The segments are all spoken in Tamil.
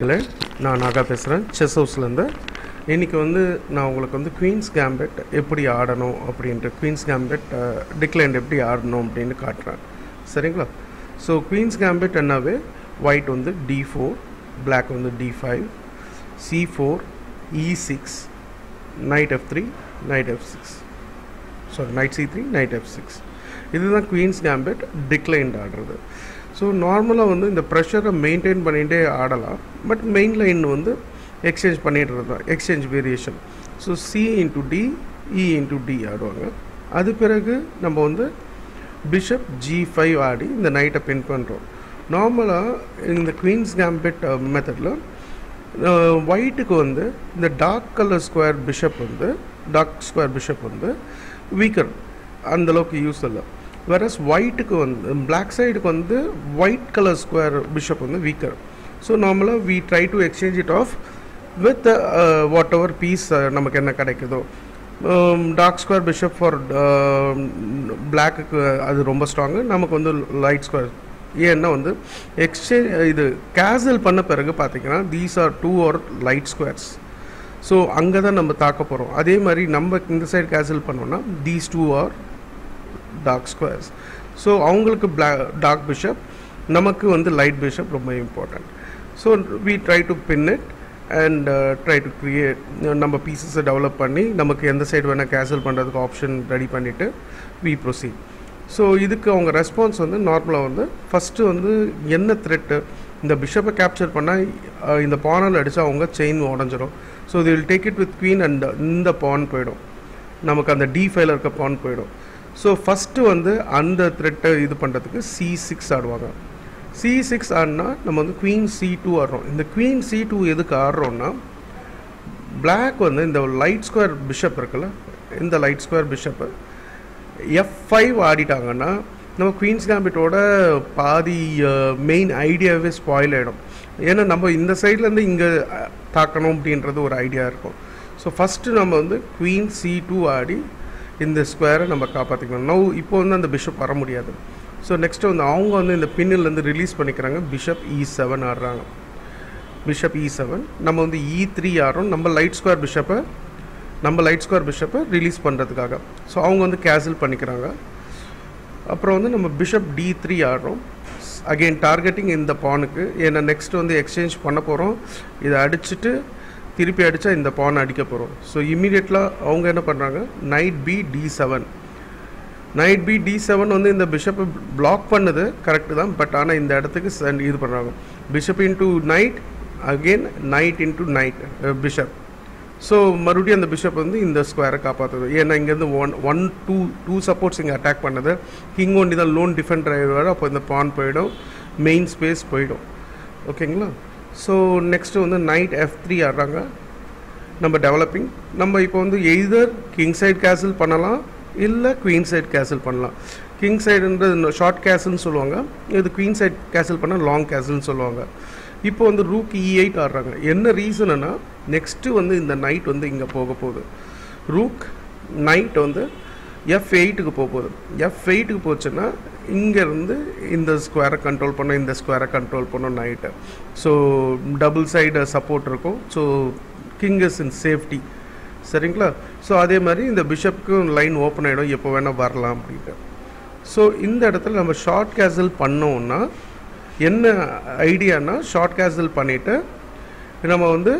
இல்லை நான் நாகா பேசுகிறேன் செஸ் ஹவுஸ்லேருந்து இன்றைக்கி வந்து நான் உங்களுக்கு வந்து குவீன்ஸ் கேம்பெட் எப்படி ஆடணும் அப்படின்ட்டு குவீன்ஸ் கேம்பெட் டிக்ளைண்ட் எப்படி ஆடணும் அப்படின்னு காட்டுறேன் சரிங்களா ஸோ குவீன்ஸ் கேம்பெட் என்னவே ஒயிட் வந்து டி ஃபோர் பிளாக் வந்து D five C four E six knight F three knight F six sorry knight C three knight F six இதுதான் குவீன்ஸ் கேம்பெட் டிக்ளைண்ட் ஆடுறது ஸோ நார்மலாக வந்து இந்த ப்ரெஷரை மெயின்டைன் பண்ணிகிட்டே ஆடலாம் பட் மெயின் லைன் வந்து எக்ஸ்சேஞ்ச் பண்ணிடுறது தான் exchange variation so C into D E into D ஆடுவாங்க அது பிறகு நம்ம வந்து பிஷப் ஜி ஃபைவ் ஆடி இந்த நைட்டை பின் பண்ணுறோம் நார்மலாக இந்த குவீன்ஸ் கேம்பெட் மெத்தடில் ஒயிட்டுக்கு வந்து இந்த டார்க் கலர் ஸ்கொயர் பிஷப் வந்து டார்க் ஸ்கொயர் பிஷப் வந்து வீக்கர் அந்தளவுக்கு யூஸ் இல்லை வேறஸ் ஒயிட்டுக்கு வந்து பிளாக் சைடுக்கு வந்து ஒயிட் கலர் ஸ்கொயர் பிஷப் வந்து வீக்கர் ஸோ நார்மலாக we try to exchange it off with whatever piece நமக்கு என்ன கிடைக்குதோ டார்க் ஸ்கொயர் பிஷப் ஃபார் பிளாக்குக்கு அது ரொம்ப ஸ்ட்ராங்கு நமக்கு வந்து லைட் ஸ்கொயர் ஏன்னா வந்து எக்ஸ்சேஞ்ச் இது கேசல் பண்ண பிறகு பார்த்தீங்கன்னா these are two are light squares so அங்கே தான் நம்ம தாக்க போகிறோம் அதே மாதிரி நம்ம இந்த சைடு கேசல் பண்ணோம்னா these two are dark squares so அவங்களுக்கு பிளா டார்க் பிஷப் நமக்கு வந்து லைட் பிஷப் ரொம்ப important so we try to pin it and try to create நம்ம பீசஸை டெவலப் பண்ணி நமக்கு எந்த சைடு வேணால் கேன்சல் பண்ணுறதுக்கு ஆப்ஷன் ரெடி பண்ணிவிட்டு வி ப்ரொசீட் ஸோ இதுக்கு அவங்க ரெஸ்பான்ஸ் வந்து நார்மலாக வந்து ஃபஸ்ட்டு வந்து என்ன த்ரெட்டு இந்த பிஷப்பை கேப்சர் பண்ணால் இந்த பானால் அடித்தா அவங்க செயின் உடஞ்சிரும் ஸோ இது will take it with queen and இந்த பான் போயிடும் நமக்கு அந்த டி ஃபைல இருக்க பான் போயிடும் ஸோ ஃபஸ்ட்டு வந்து அந்த த்ரெட்டை இது பண்ணுறதுக்கு சி சிக்ஸ் ஆடுவாங்க சி சிக்ஸ் ஆடினா நம்ம வந்து குவீன் சி டூ ஆடுறோம் இந்த குவீன் சி டூ எதுக்கு ஆடுறோன்னா பிளாக் வந்து இந்த லைட் ஸ்கொயர் பிஷப் இருக்குல்ல இந்த light square bishop F five ஆடிட்டாங்கன்னா நம்ம குவீன்ஸ் கேம்பிட்டோட பாதி மெயின் ஐடியாவே ஸ்பாயில் ஆகிடும் ஏன்னா நம்ம இந்த சைட்லேருந்து இங்கே தாக்கணும் அப்படின்றது ஒரு ஐடியா இருக்கும் ஸோ ஃபஸ்ட்டு நம்ம வந்து குவீன் சி டூ ஆடி இந்த ஸ்கொயரை நம்ம காப்பாற்றிக்கணும் நோ இப்போ வந்து அந்த பிஷப் வர முடியாது ஸோ நெக்ஸ்ட்டு வந்து அவங்க வந்து இந்த பின்னிலேருந்து ரிலீஸ் பண்ணிக்கிறாங்க பிஷப் இ செவன் ஆடுறாங்க பிஷப் இ செவன் நம்ம வந்து இ த்ரீ ஆடுறோம் நம்ம லைட் ஸ்கொயர் பிஷப்பை நம்ம லைட் ஸ்கொயர் பிஷப்பை ரிலீஸ் பண்ணுறதுக்காக ஸோ அவங்க வந்து கேன்சல் பண்ணிக்கிறாங்க அப்புறம் வந்து நம்ம பிஷப் டி த்ரீ ஆடுறோம் அகெயின் டார்கெட்டிங் இந்த பானுக்கு ஏன்னா நெக்ஸ்ட் வந்து எக்ஸ்சேஞ்ச் பண்ண போகிறோம் இதை அடிச்சுட்டு திருப்பி அடித்தா இந்த பான் அடிக்க போகிறோம் ஸோ இமீடியட்லாக அவங்க என்ன பண்ணுறாங்க knight B D seven knight B D seven வந்து இந்த பிஷப்பை பிளாக் பண்ணுது கரெக்டு தான் பட் ஆனால் இந்த இடத்துக்கு இது பண்ணுறாங்க bishop into knight again knight into knight bishop so மறுபடியும் அந்த பிஷப் வந்து இந்த ஸ்கொயரை காப்பாற்றுது ஏன்னா இங்கேருந்து one one two two supports இங்கே அட்டாக் பண்ணது கிங் ஒன்லி தான் லோன் டிஃபெண்ட் டிரைவர் அப்போ இந்த பான் போயிடும் மெயின் ஸ்பேஸ் போயிடும் ஓகேங்களா ஸோ நெக்ஸ்ட்டு வந்து நைட் எஃப் த்ரீ ஆடுறாங்க நம்ம டெவலப்பிங் நம்ம இப்போ வந்து எய்தர் கிங் சைட் கேசல் பண்ணலாம் இல்லை குவீன் சைட் கேசல் பண்ணலாம் கிங் சைடுன்றது ஷார்ட் கேசல்னு சொல்லுவாங்க இது குவீன் சைட் கேசல் பண்ணால் லாங் கேசல்னு சொல்லுவாங்க இப்போ வந்து ரூக் இ எயிட் ஆடுறாங்க என்ன ரீசனுன்னா நெக்ஸ்ட்டு வந்து இந்த நைட் வந்து இங்கே போக போகுது ரூக் நைட் வந்து எஃப் எயிட்டுக்கு போக போகுது எஃப் எயிட்டுக்கு போச்சுன்னா இங்கேருந்து இந்த ஸ்கொயரை கண்ட்ரோல் பண்ணோம் இந்த ஸ்கொயரை கண்ட்ரோல் பண்ணோம் நைட்டை ஸோ டபுள் சைடு சப்போர்ட் இருக்கும் so king is in safety சரிங்களா ஸோ அதே மாதிரி இந்த பிஷப்புக்கும் லைன் ஓப்பன் ஆகிடும் எப்போ வேணால் வரலாம் அப்படின்ட்டு ஸோ இந்த இடத்துல நம்ம ஷார்ட் கேசல் பண்ணோம்னா என்ன ஐடியானா ஷார்ட் கேசல் பண்ணிவிட்டு நம்ம வந்து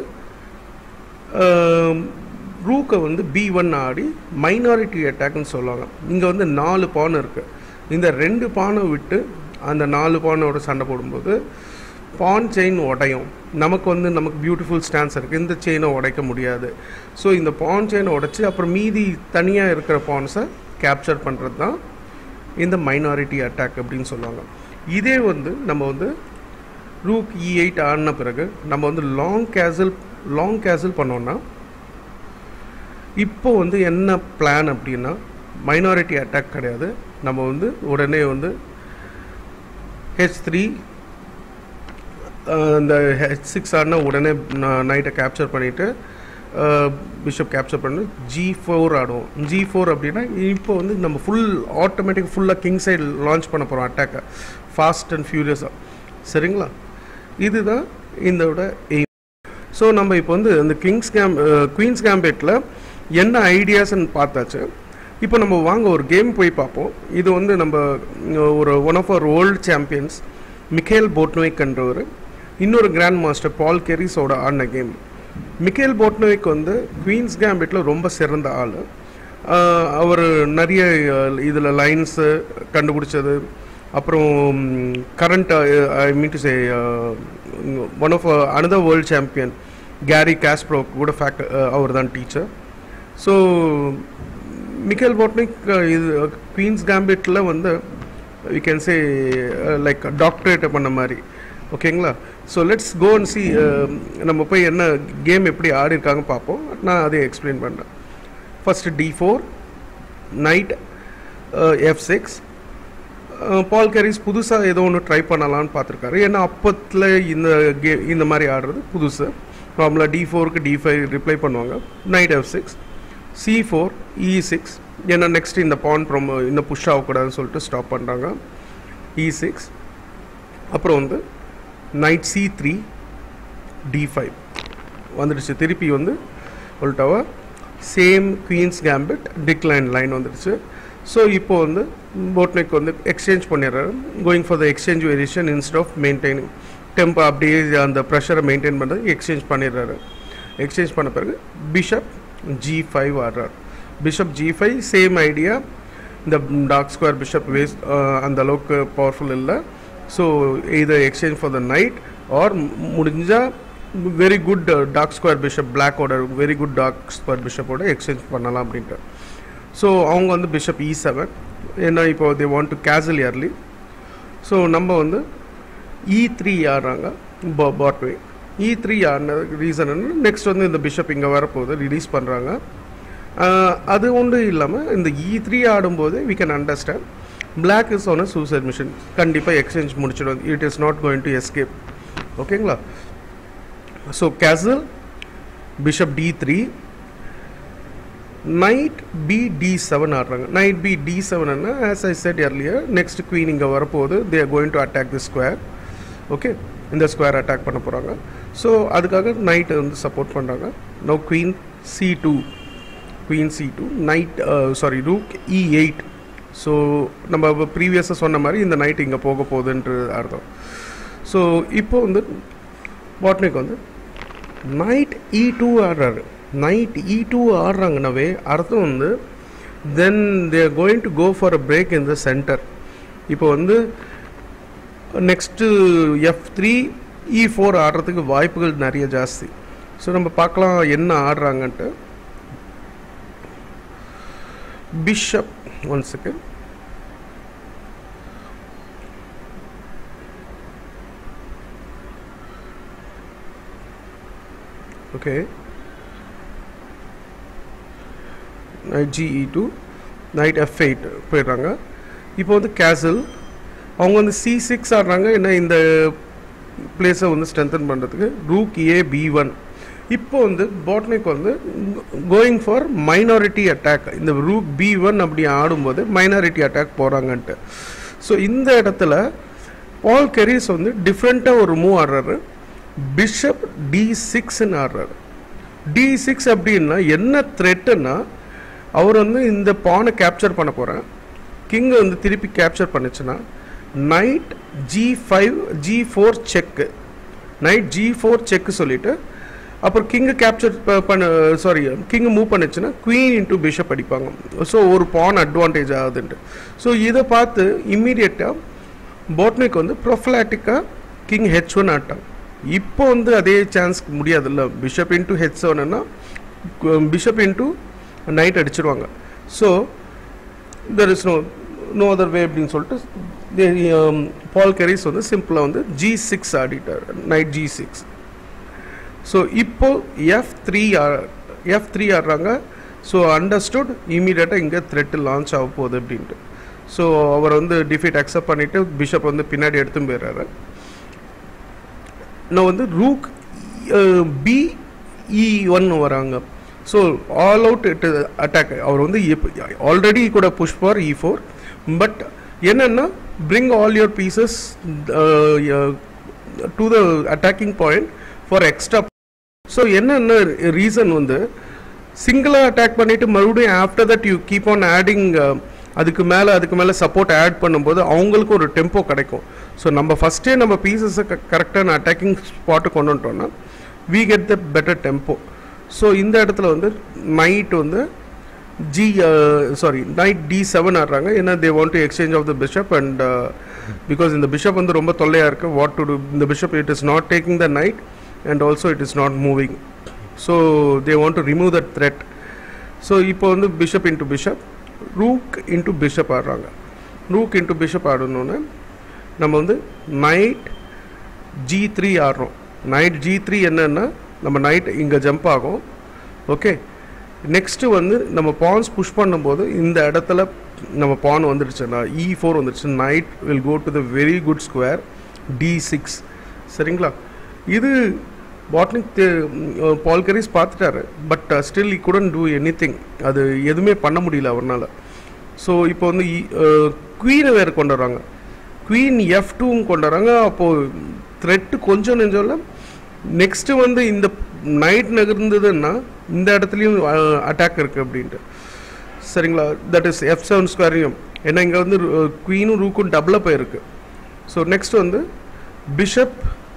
ரூக்கை வந்து பி ஒன் ஆடி மைனாரிட்டி அட்டாக்னு சொல்லுவாங்க இங்கே வந்து நாலு பான் இருக்குது இந்த ரெண்டு பானை விட்டு அந்த நாலு பானோட சண்டை போடும்போது பான் செயின் உடையும் நமக்கு வந்து நமக்கு பியூட்டிஃபுல் ஸ்டான்ஸ் இருக்குது இந்த செயினை உடைக்க முடியாது ஸோ இந்த பான் செயினை உடைச்சி அப்புறம் மீதி தனியாக இருக்கிற பான்ஸை கேப்சர் பண்ணுறது தான் இந்த மைனாரிட்டி அட்டாக் அப்படின்னு சொல்லுவாங்க இதே வந்து நம்ம வந்து ரூக் இ எயிட் ஆடின பிறகு நம்ம வந்து லாங் கேசல் லாங் கேசல் பண்ணோன்னா இப்போ வந்து என்ன பிளான் அப்படின்னா மைனாரிட்டி அட்டாக் கிடையாது நம்ம வந்து உடனே வந்து ஹெச் த்ரீ இந்த ஹெச் சிக்ஸ் ஆடினா உடனே நைட்டை கேப்சர் பண்ணிவிட்டு பிஷப் கேப்சர் பண்ணி ஜி ஃபோர் ஆடுவோம் ஜி ஃபோர் அப்படின்னா இப்போ வந்து நம்ம ஃபுல் ஆட்டோமேட்டிக் ஃபுல்லாக கிங் சைடு லான்ச் பண்ண போகிறோம் அட்டாக்கை ஃபாஸ்ட் அண்ட் ஃபியூரியஸாக சரிங்களா இதுதான் இதோட எய்ம் ஸோ நம்ம இப்போ வந்து இந்த கிங்ஸ் கேம் குவீன்ஸ் கேம்பேட்டில் என்ன ஐடியாஸ்ன்னு பார்த்தாச்சு இப்போ நம்ம வாங்க ஒரு கேம் போய் பார்ப்போம் இது வந்து நம்ம அஹ், ஒரு one of our world champions Mikhail போட்னோய்க்ன்றவர் இன்னொரு கிராண்ட் மாஸ்டர் பால் கெரிஸோட ஆடின கேம் மிக்கேல் போட்னோய்க் வந்து குவீன்ஸ் கேம்பேட்டில் ரொம்ப சிறந்த ஆள் அவர் நிறைய இதில் லைன்ஸு கண்டுபிடிச்சது அப்புறம் current I mean to say one of another world champion Garry Kasparov கூட ஃபேக்ட் அவர் தான் டீச்சர் ஸோ மிக்கேல் போட்னிக் இது குவீன்ஸ் கேம்பிட்டில் வந்து we can say like doctorate பண்ண மாதிரி ஓகேங்களா so let's go and see நம்ம போய் என்ன கேம் எப்படி ஆடி இருக்காங்க பார்ப்போம் நான் அதை எக்ஸ்பிளைன் பண்ணுறேன் first D four knight F six Paul Keres புதுசாக ஏதோ ஒன்று ட்ரை பண்ணலான்னு பார்த்துருக்காரு ஏன்னா அப்பத்தில் இந்த கே இந்த மாதிரி ஆடுறது புதுசு நார்மலாக டி ஃபோருக்கு டி ஃபைவ் ரிப்ளை பண்ணுவாங்க knight F six C four E six ஏன்னா நெக்ஸ்ட் இந்த பான் ப்ரோமோ இந்த புஷ் ஆகக்கூடாதுன்னு சொல்லிட்டு ஸ்டாப் பண்ணுறாங்க இ சிக்ஸ் அப்புறம் வந்து knight C three D five வந்துடுச்சு திருப்பி வந்து சொல்லிட்டாவா same queen's gambit decline line வந்துடுச்சு ஸோ இப்போ வந்து போட்னெக் வந்து எக்ஸ்சேஞ்ச் பண்ணிடுறாரு going for the exchange variation instead of maintaining tempo அப்படியே அந்த ப்ரெஷரை மெயின்டைன் பண்ணுறது எக்ஸ்சேஞ்ச் பண்ணிடுறாரு எக்ஸ்சேஞ்ச் பண்ண பிறகு பிஷப் ஜி ஃபைவ் ஆடுறார் bishop G five same idea இந்த டார்க் ஸ்கொயர் பிஷப் வேஸ்ட் அந்த அளவுக்கு பவர்ஃபுல் இல்லை ஸோ இதை exchange for the knight or முடிஞ்சால் very good dark square bishop பிளாக்கோட வெரி குட் டார்க் ஸ்கொயர் பிஷப்போட எக்ஸ்சேஞ்ச் பண்ணலாம் அப்படின்ட்டு ஸோ அவங்க வந்து பிஷப் இ செவன் ஏன்னா இப்போ they want to castle early so நம்ம வந்து இ த்ரீ ஆடுறாங்க பாட்வே இ த்ரீ ஆடின ரீசன் என்ன நெக்ஸ்ட் வந்து இந்த பிஷப் இங்கே வரப்போகுது ரிலீஸ் பண்ணுறாங்க அது ஒன்றும் இல்லாமல் இந்த இ த்ரீ ஆடும்போது we can understand black is on a suicide mission கண்டிப்பாக எக்ஸ்சேஞ்ச் முடிச்சிடும் it is not going to escape ஓகேங்களா so castle bishop D three knight B D seven ஆடுறாங்க knight B D seven as I said earlier next queen இங்கே வரப்போகுது they are going to attack the square okay இந்த ஸ்கொயர் அட்டாக் பண்ண போகிறாங்க ஸோ அதுக்காக நைட்டை வந்து சப்போர்ட் பண்ணுறாங்க no queen C two queen C two knight sorry rook E eight so நம்ம ப்ரீவியஸாக சொன்ன மாதிரி இந்த நைட் இங்கே போக போகுதுன்ற அர்த்தம் ஸோ இப்போ வந்து பாட்னிக் வந்து நைட் இ டூ ஆடுறாரு நைட் இ டூ ஆடுறாங்கனாவே அர்த்தம் வந்து then they're going to go for a break in the centre இப்போ வந்து next F three E four ஆடுறதுக்கு வாய்ப்புகள் நிறைய ஜாஸ்தி ஸோ நம்ம பார்க்கலாம் என்ன ஆடுறாங்கன்ட்டு bishop one second okay knight G E two knight F eight போயிடுறாங்க இப்போ வந்து கேசல் அவங்க வந்து சி சிக்ஸ் ஆடுறாங்க என்ன இந்த பிளேஸை வந்து ஸ்ட்ரென்தன் பண்ணுறதுக்கு ரூக் ஏ பி ஒன் இப்போ வந்து பாட்னிக் வந்து கோயிங் ஃபார் மைனாரிட்டி அட்டாக் இந்த ரூக் பி ஒன் அப்படி ஆடும்போது மைனாரிட்டி அட்டாக் போகிறாங்கன்ட்டு ஸோ இந்த இடத்துல பால் கெரிஸ் வந்து டிஃப்ரெண்ட்டாக ஒரு மூவ் ஆடுறாரு பிஷப் டி சிக்ஸ்ன்னு ஆடுறாரு டி சிக்ஸ் அப்படின்னா என்ன த்ரெட்டுன்னா அவர் வந்து இந்த பானை கேப்சர் பண்ண போகிறேன் கிங்கை வந்து திருப்பி கேப்சர் பண்ணுச்சுன்னா knight g five g four check knight g four check சொல்லிவிட்டு அப்புறம் கிங்கை கேப்சர் பண்ண சாரி கிங்கை மூவ் பண்ணுச்சுன்னா குவீன் இன்ட்டு பிஷப் அடிப்பாங்க ஸோ ஒரு பான் அட்வான்டேஜ் ஆகுதுன்ட்டு ஸோ இதை பார்த்து இம்மீடியட்டாக போட்னிக் வந்து ப்ரொஃபலாட்டிக்காக கிங் ஹெச் ஒன் ஆட்டாங்க இப்போ வந்து அதே சான்ஸ் முடியாதுல்ல பிஷப் இன்ட்டு ஹெச் செவன்னா பிஷப் இன்ட்டு நைட் அடிச்சிருவாங்க so there is no no other way அப்படின்னு சொல்லிட்டு பால் கெரிஸ் வந்து சிம்பிளாக வந்து ஜி சிக்ஸ் ஆடிட்டார் நைட் ஜி சிக்ஸ் ஸோ இப்போ எஃப் த்ரீ எஃப் த்ரீ ஆடுறாங்க ஸோ அண்டர்ஸ்டுட் இமீடியட்டாக இங்கே த்ரெட்டு லான்ச் ஆக போகுது அப்படின்ட்டு ஸோ அவர் வந்து டிஃபீட் அக்செப்ட் பண்ணிவிட்டு பிஷப் வந்து பின்னாடி எடுத்து போயிடுறாரு நான் வந்து ரூக் பி இ ஒன் வராங்க so all out it attack அவர் வந்து ஆல்ரெடி கூட push for e four but என்னென்னா bring all your pieces to the attacking point for extra so என்னென்ன ரீசன் வந்து சிங்கிளாக அட்டாக் பண்ணிவிட்டு மறுபடியும் after that you keep on adding அதுக்கு மேலே அதுக்கு மேலே சப்போர்ட் ஆட் பண்ணும்போது அவங்களுக்கு ஒரு டெம்போ கிடைக்கும் ஸோ நம்ம ஃபஸ்ட்டே நம்ம பீசஸை கரெக்டான அட்டாக்கிங் ஸ்பாட்டு கொண்டு வந்துட்டோம்னா we get the better tempo so இந்த இடத்துல வந்து நைட் வந்து g sorry knight d seven ஆடுறாங்க ஏன்னா they want to exchange of the bishop and because இந்த பிஷப் வந்து ரொம்ப தொல்லையாக இருக்குது வாட் டு டூ இந்த bishop it is not taking the knight and also it is not moving so they want to remove that threat so இப்போ வந்து bishop into bishop rook into bishop ஆடுறாங்க ரூக் இன்ட்டு பிஷப் ஆடணுன்னு நம்ம வந்து நைட் ஜி த்ரீ ஆடுறோம் நைட் ஜி த்ரீ என்னன்னா நம்ம நைட் இங்கே ஜம்ப் ஆகும் ஓகே நெக்ஸ்ட்டு வந்து நம்ம பான்ஸ் புஷ் பண்ணும்போது இந்த இடத்துல நம்ம பான் வந்துடுச்சுன்னா இ ஃபோர் வந்துடுச்சு knight will go to the very good square d six சரிங்களா இது பாட்னிக் பால் கரீஸ் பார்த்துட்டாரு but still he couldn't do anything அது எதுவுமே பண்ண முடியல அவரால் ஸோ இப்போ வந்து குவீனை வேறு கொண்டு வராங்க குவீன் எஃப் டூவும் கொண்டு வராங்க அப்போது த்ரெட்டு கொஞ்சம் நெஞ்சம் இல்லை நெக்ஸ்ட்டு வந்து இந்த நைட் நகர்ந்ததுன்னா இந்த இடத்துலையும் அட்டாக் இருக்குது அப்படின்ட்டு சரிங்களா தட் இஸ் எஃப் செவன் ஸ்கொயரையும் ஏன்னா இங்கே வந்து குவீனும் ரூக்கும் டபுளாக போயிருக்கு ஸோ நெக்ஸ்ட் வந்து பிஷப்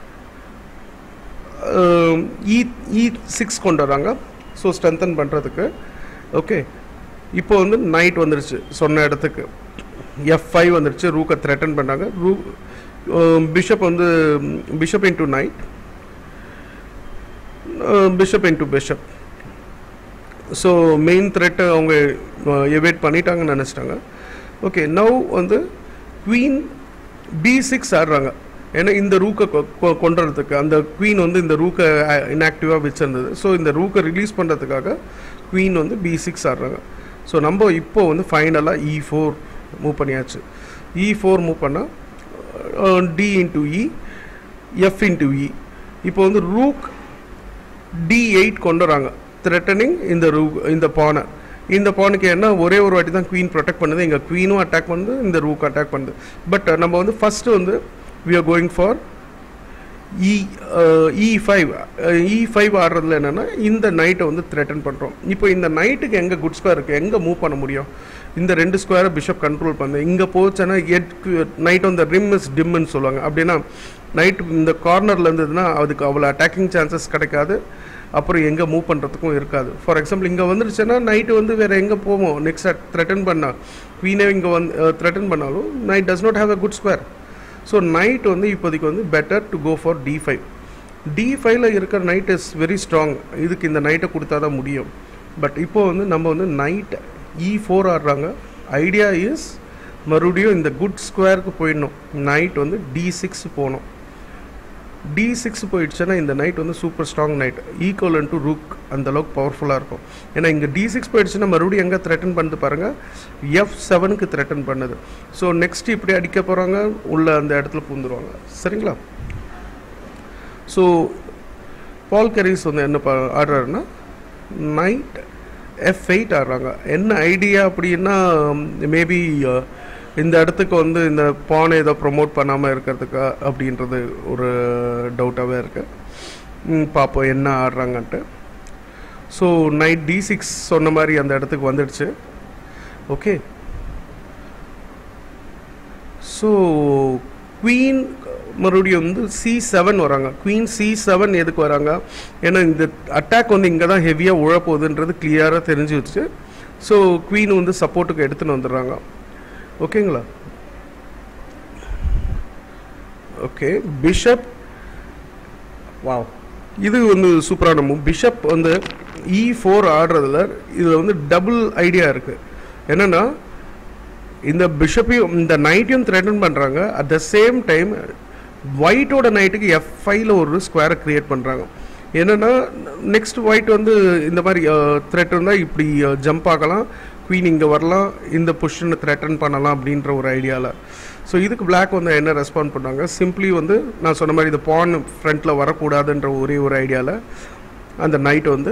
இ இ சிக்ஸ் கொண்டு வராங்க ஸோ ஸ்ட்ரென்தன் பண்ணுறதுக்கு ஓகே இப்போ வந்து நைட் வந்துருச்சு சொன்ன இடத்துக்கு எஃப் ஃபைவ் வந்துருச்சு ரூக்கை த்ரெட்டன் பண்ணாங்க ரூ பிஷப் வந்து bishop into knight bishop into bishop so main த்ரெட்டை அவங்க எவேட் பண்ணிட்டாங்கன்னு நினச்சிட்டாங்க ஓகே நவ் வந்து குவீன் பி சிக்ஸ் ஆடுறாங்க ஏன்னா இந்த ரூக்கை கொண்டு வரதுக்கு அந்த குவீன் வந்து இந்த ரூக்கை இன்ஆக்டிவாக வச்சுருந்தது ஸோ இந்த ரூக்கை ரிலீஸ் பண்ணுறதுக்காக குவீன் வந்து பி சிக்ஸ் ஆடுறாங்க ஸோ நம்ம இப்போ வந்து ஃபைனலாக இ ஃபோர் மூவ் பண்ணியாச்சு இ ஃபோர் மூவ் பண்ணால் d into e f into e இப்போ வந்து ரூக் டி எயிட் கொண்டு வராங்க த்ரெட்டனிங் இந்த ரூ இந்த பானை இந்த பானுக்கு என்ன ஒரே ஒரு வாட்டி தான் குவீன் ப்ரொடெக்ட் பண்ணுது இங்கே குவீனும் அட்டாக் பண்ணுது இந்த ரூக் அட்டாக் பண்ணுது பட் நம்ம வந்து ஃபஸ்ட்டு வந்து we are going for e e five e five ஆடுறதுல என்னென்னா இந்த நைட்டை வந்து த்ரெட்டன் பண்ணுறோம் இப்போ இந்த நைட்டுக்கு எங்கே குட் ஸ்கொயர் இருக்குது எங்கே மூவ் பண்ண முடியும் இந்த ரெண்டு ஸ்கொயரை பிஷப் கண்ட்ரோல் பண்ணு இங்கே போச்சுன்னா எட் நைட் வந்து ரிம் இஸ் டிம்னு சொல்லுவாங்க அப்படின்னா நைட் இந்த கார்னரில் இருந்ததுன்னா அதுக்கு அவ்வளோ அட்டாக்கிங் சான்சஸ் கிடைக்காது அப்புறம் எங்கே மூவ் பண்ணுறதுக்கும் இருக்காது ஃபார் எக்ஸாம்பிள் இங்கே வந்துருச்சுன்னா நைட்டு வந்து வேறு எங்கே போவோம் நெக்ஸ்ட் த்ரெட்டன் பண்ணால் குவீனே இங்கே வந்து த்ரெட்டன் பண்ணாலும் knight does not have a good square so knight வந்து இப்போதைக்கு வந்து better to go for d five d ஃபைவ்ல இருக்கிற நைட் இஸ் வெரி ஸ்ட்ராங் இதுக்கு இந்த நைட்டை கொடுத்தா தான் முடியும் பட் இப்போ வந்து நம்ம வந்து நைட் இ ஃபோர் ஆடுறாங்க ஐடியா இஸ் மறுபடியும் இந்த குட் ஸ்கொயருக்கு போயிடணும் நைட் வந்து டி சிக்ஸ் போகணும் டி சிக்ஸ் போயிடுச்சுன்னா இந்த நைட் வந்து super strong knight equal to rook அந்த அளவுக்கு பவர்ஃபுல்லாக இருக்கும் ஏன்னா இங்கே டி சிக்ஸ் போயிடுச்சுன்னா மறுபடியும் எங்கே த்ரெட்டன் பண்ணிட்டு பாருங்கள் எஃப் செவனுக்கு த்ரெட்டன் பண்ணுது ஸோ நெக்ஸ்ட் இப்படி அடிக்க போகிறாங்க உள்ள அந்த இடத்துல பூந்துருவாங்க சரிங்களா ஸோ பால் கரீஸ் வந்து என்ன ஆடுறாருன்னா நைட் எஃப் எயிட் ஆடுறாங்க என்ன ஐடியா அப்படின்னா மேபி இந்த இடத்துக்கு வந்து இந்த பானை ஏதோ ப்ரொமோட் பண்ணாமல் இருக்கிறதுக்கா அப்படின்றது ஒரு டவுட்டாகவே இருக்குது பார்ப்போம் என்ன ஆடுறாங்கன்ட்டு ஸோ நைட் டி சிக்ஸ் சொன்ன மாதிரி அந்த இடத்துக்கு வந்துடுச்சு ஓகே ஸோ குவீன் மறுபடியும் வந்து சி செவன் வராங்க குவீன் சி செவன் எதுக்கு வராங்க ஏன்னா இந்த அட்டாக் வந்து இங்கே தான் ஹெவியாக உழப்போகுதுன்றது கிளியராக தெரிஞ்சு வச்சு ஸோ குவீன் வந்து சப்போர்ட்டுக்கு எடுத்துன்னு வந்துடுறாங்க ஓகேங்களா ஓகே பிஷப் வாவ் இது வந்து சூப்பரான மூவ் பிஷப் வந்து இ ஃபோர் ஆடுறதுல இதில் வந்து டபுள் ஐடியா இருக்குது என்னென்னா இந்த பிஷப்பையும் இந்த நைட்டையும் த்ரெட்டன் பண்ணுறாங்க அட் த சேம் டைம் ஒயிட்டோட நைட்டுக்கு எஃப் ஃபைவ்ல ஒரு ஸ்கொயரை க்ரியேட் பண்ணுறாங்க என்னென்னா நெக்ஸ்ட் ஒயிட் வந்து இந்த மாதிரி த்ரெட் இருந்தால் இப்படி ஜம்ப் ஆகலாம் குவீன் இங்கே வரலாம் இந்த பொசிஷனை த்ரெட்டன் பண்ணலாம் அப்படின்ற ஒரு ஐடியாவில் ஸோ இதுக்கு பிளாக் வந்து என்ன ரெஸ்பாண்ட் பண்ணாங்க சிம்பிளி வந்து நான் சொன்ன மாதிரி இந்த பான் ஃப்ரண்ட்டில் வரக்கூடாதுன்ற ஒரே ஒரு ஐடியாவில் அந்த நைட் வந்து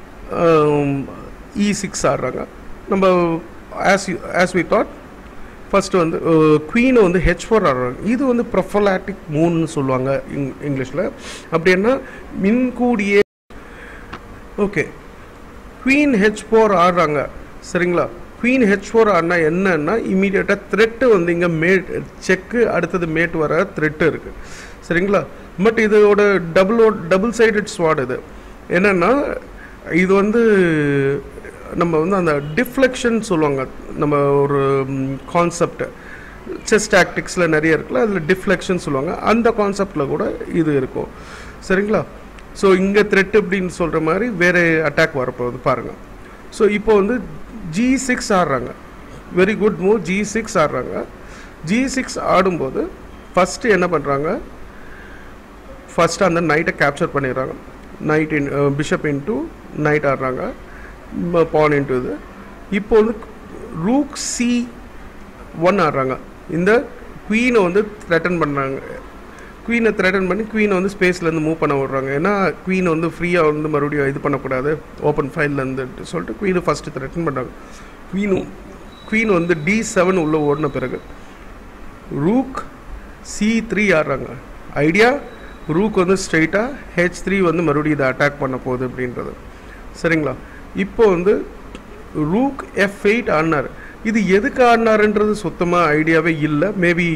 இ சிக்ஸ் ஆடுறாங்க நம்ம as as we thought first வந்து குவீனை வந்து ஹெச் ஃபோர் ஆடுறாங்க இது வந்து ப்ரொஃபலாட்டிக் மூன்னு சொல்லுவாங்க இங் இங்கிலீஷில் அப்படின்னா மின்கூடியே ஓகே குவீன் ஹெச் ஃபோர் ஆடுறாங்க சரிங்களா குவீன் ஹெச் ஃபோர் ஆடினா என்னன்னா இமீடியட்டாக த்ரெட்டு வந்து இங்கே மேட் செக்கு அடுத்தது மேட் வர த்ரெட்டு இருக்குது சரிங்களா பட் இதோட டபுள் டபுள் சைடட் ஸ்வாட் இது என்னென்னா இது வந்து நம்ம வந்து அந்த டிஃப்ளெக்ஷன் சொல்லுவாங்க நம்ம ஒரு கான்செப்ட் செஸ் டாக்டிக்ஸில் நிறைய இருக்குல்ல அதில் டிஃப்ளெக்ஷன் சொல்லுவாங்க அந்த கான்செப்டில் கூட இது இருக்கும் சரிங்களா ஸோ இங்கே த்ரெட் அப்படின்னு சொல்கிற மாதிரி வேறு அட்டாக் வரப்போகுது பாருங்கள் ஸோ இப்போ வந்து ஜி சிக்ஸ் ஆடுறாங்க very good move g six ஆடுறாங்க ஜி சிக்ஸ் ஆடும்போது ஃபஸ்ட்டு என்ன பண்ணுறாங்க ஃபஸ்ட்டு அந்த நைட்டை கேப்சர் பண்ணிடுறாங்க knight in bishop into knight ஆடுறாங்க பான் இன்ட்டு இது இப்போ வந்து ரூக் சி ஒன் ஆடுறாங்க இந்த குவீனை வந்து த்ரெட்டன் பண்ணுறாங்க குவீனை த்ரெட்டன் பண்ணி குவீனை வந்து ஸ்பேஸ்லேருந்து மூவ் பண்ண விட்றாங்க ஏன்னா குவீனை வந்து ஃப்ரீயாக வந்து மறுபடியும் இது பண்ணக்கூடாது ஓப்பன் ஃபைல்லேருந்து சொல்லிட்டு குவீனை ஃபஸ்ட்டு த்ரெட்டன் பண்ணுறாங்க குவீனும் குவீன் வந்து டி செவன் உள்ளே ஓடின பிறகு ரூக் சி த்ரீ ஆடுறாங்க ஐடியா ரூக் வந்து ஸ்ட்ரைட்டாக ஹெச் த்ரீ வந்து மறுபடியும் இதை அட்டாக் பண்ண போகுது அப்படின்றது சரிங்களா இப்போ வந்து ரூக் எஃப் எயிட் ஆடினார் இது எதுக்கு ஆடினாருன்றது சுத்தமாக ஐடியாவே இல்லை மேபி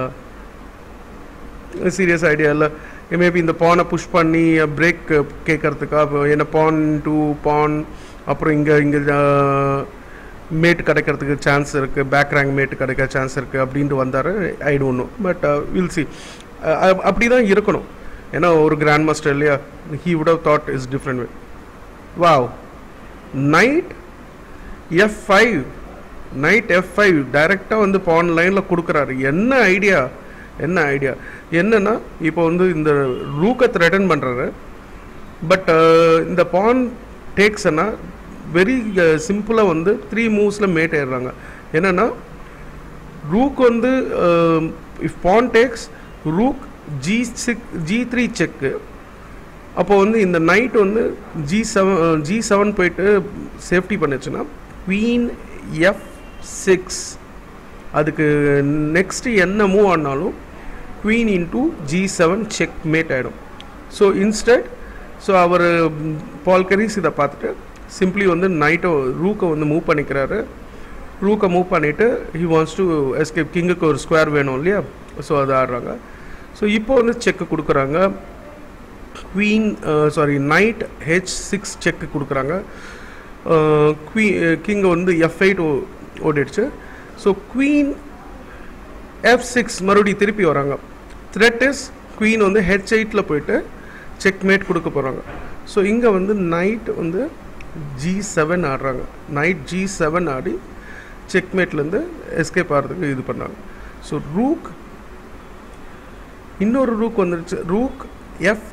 சீரியஸ் ஐடியா இல்லை மேபி இந்த பானை புஷ் பண்ணி பிரேக் கேட்கறதுக்காக என்ன பான் டூ பான் அப்புறம் இங்கே இங்கே மேட் கிடைக்கிறதுக்கு சான்ஸ் இருக்குது பேக் ரேங்க் மேட் கிடைக்க சான்ஸ் இருக்குது அப்படின்ட்டு வந்தார் I don't know but will see அப்படி தான் இருக்கணும் ஏன்னா ஒரு கிராண்ட் மாஸ்டர் இல்லையா he would have thought is different way wow knight f five knight f five டைரெக்டாக வந்து பான் லைனில் கொடுக்குறாரு என்ன ஐடியா என்ன ஐடியா என்னன்னா இப்போ வந்து இந்த ரூக்கை த்ரெட்டன் பண்ணுறாரு பட் இந்த பான் டேக்ஸ்னா வெரி சிம்பிளாக வந்து த்ரீ மூவ்ஸில் மேட் ஆயிடுறாங்க என்னென்னா ரூக் வந்து if pawn takes rook g six g three check அப்போ வந்து இந்த நைட் வந்து ஜி செவன் ஜி செவன் போயிட்டு சேஃப்டி பண்ணுச்சுன்னா குவீன் எஃப் சிக்ஸ் அதுக்கு நெக்ஸ்ட்டு என்ன மூவ் ஆனாலும் queen into g seven checkmate ஆகிடும் ஸோ இன்ஸ்டட் ஸோ அவர் பால் கரீஸ் இதை பார்த்துட்டு சிம்பிளி வந்து நைட்டை ரூக்கை வந்து மூவ் பண்ணிக்கிறாரு ரூக்கை மூவ் பண்ணிவிட்டு ஹி வாண்ட்ஸ் டு எஸ்கேப் கிங்குக்கு ஒரு ஸ்கொயர் வேணும் இல்லையா ஸோ அதை ஆடுறாங்க ஸோ இப்போ வந்து செக்கு கொடுக்குறாங்க queen sorry knight h six check கொடுக்குறாங்க குவீ கிங்கை வந்து எஃப் எயிட் ஓடிடுச்சு ஸோ குவீன் எஃப் சிக்ஸ் மறுபடியும் திருப்பி வராங்க த்ரெட் இஸ் குவீன் வந்து ஹெச் எயிட்டில் போயிட்டு செக்மேட் கொடுக்க போகிறாங்க ஸோ இங்கே வந்து நைட் வந்து ஜி செவன் ஆடுறாங்க நைட் ஜி செவன் ஆடி செக்மேட்லேருந்து எஸ்கேப் ஆகிறதுக்கு இது பண்ணாங்க ஸோ ரூக் இன்னொரு ரூக் வந்துருச்சு ரூக் எஃப்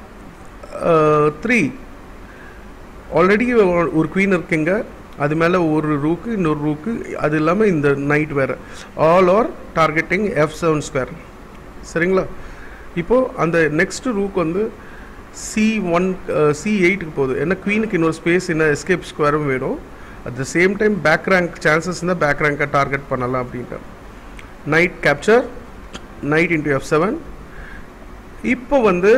த்ரீ ஆல்ரெடி ஒரு குவீன் இருக்குங்க அது மேலே ஒரு ரூக்கு இன்னொரு ரூக்கு அது இல்லாமல் இந்த நைட் வேறு all are targeting f seven square சரிங்களா இப்போது அந்த நெக்ஸ்ட் ரூக் வந்து சி ஒன் சி எயிட்டுக்கு போகுது ஏன்னா குவீனுக்கு இன்னொரு ஸ்பேஸ் என்ன எஸ்கேப் ஸ்கொயரும் வேணும் at the same time back rank chances இருந்தால் பேக் ரேங்கை டார்கெட் பண்ணலாம் அப்படின்ட்டு knight capture knight into f seven இப்போ வந்து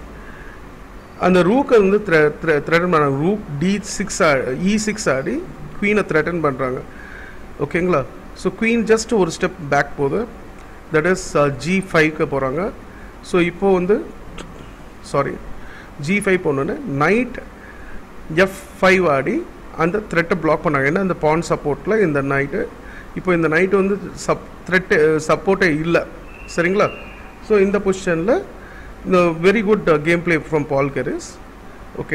அந்த ரூக்கை வந்து த்ரெட்டன் பண்ண rook d six e six ஆடி குவீனை த்ரெட்டன் பண்ணுறாங்க ஓகேங்களா ஸோ குவீன் ஜஸ்ட் ஒரு ஸ்டெப் பேக் போகுது தட் இஸ் ஜி ஃபைவ்க்கு போகிறாங்க ஸோ இப்போது வந்து சாரி ஜி ஃபைவ் போனோன்னு நைட் எஃப் ஃபைவ் ஆடி அந்த த்ரெட்டை பிளாக் பண்ணாங்க ஏன்னா அந்த பான் சப்போர்ட்டில் இந்த நைட்டு இப்போ இந்த நைட்டு வந்து சப் த்ரெட்டு சப்போர்ட்டே இல்லை சரிங்களா ஸோ இந்த பொசிஷனில் இந்த very good game play from Paul Keres okay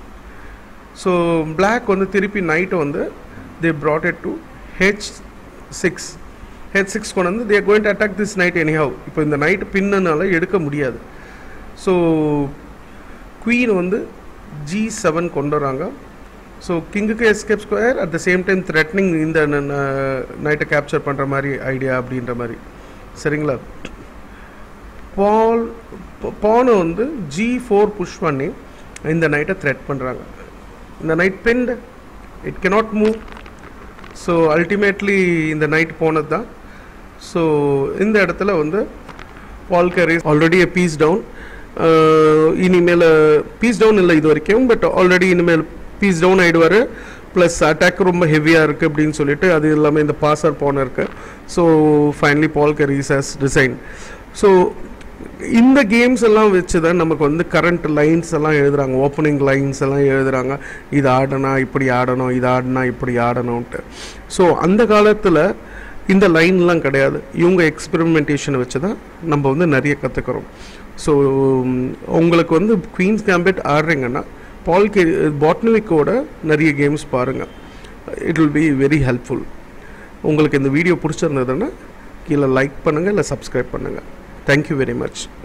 so black வந்து திருப்பி நைட்டு வந்து they brought it to h six h six கொண்டு வந்து they're going to attack this knight anyhow இப்போ இந்த நைட்டு பின்னனால எடுக்க முடியாது ஸோ குவீன் வந்து ஜி செவன் கொண்டு வராங்க ஸோ கிங்குக்கு escape square at the same time threatening இந்த நைட்டை கேப்சர் பண்ணுற மாதிரி ஐடியா அப்படின்ற மாதிரி சரிங்களா பால் பானை வந்து ஜி ஃபோர் புஷ் பண்ணி இந்த நைட்டை த்ரெட் பண்ணுறாங்க இந்த knight pinned it cannot move so ultimately இந்த நைட் போனது தான் ஸோ இந்த இடத்துல வந்து Paul Keres already piece down இனிமேல் பீஸ் டவுன் இல்லை இது வரைக்கும் பட் ஆல்ரெடி இனிமேல் பீஸ் டவுன் ஆகிடுவார் ப்ளஸ் அட்டாக் ரொம்ப ஹெவியாக இருக்குது அப்படின்னு சொல்லிட்டு அது எல்லாமே இந்த பாசர் போன இருக்குது so finally Paul Keres has டிசைன் ஸோ இந்த கேம்ஸ் எல்லாம் வச்சு தான் நமக்கு வந்து கரண்ட் லைன்ஸ் எல்லாம் எழுதுறாங்க ஓப்பனிங் லைன்ஸ் எல்லாம் எழுதுறாங்க இது ஆடனா இப்படி ஆடணும் இது ஆடினா இப்படி ஆடணும்ன்ட்டு ஸோ அந்த காலத்தில் இந்த லைன்லாம் கிடையாது இவங்க எக்ஸ்பெரிமெண்டேஷனை வச்சு தான் நம்ம வந்து நிறைய கற்றுக்குறோம் ஸோ உங்களுக்கு வந்து குவீன்ஸ் கேம்பெட் ஆடுறீங்கன்னா பால் கே பாட்னிவிக்கோட நிறைய கேம்ஸ் பாருங்கள் it will be very helpful உங்களுக்கு இந்த வீடியோ பிடிச்சிருந்ததுன்னா கீழே லைக் பண்ணுங்கள் இல்லை சப்ஸ்கிரைப் பண்ணுங்கள் தேங்க்யூ வெரி மச்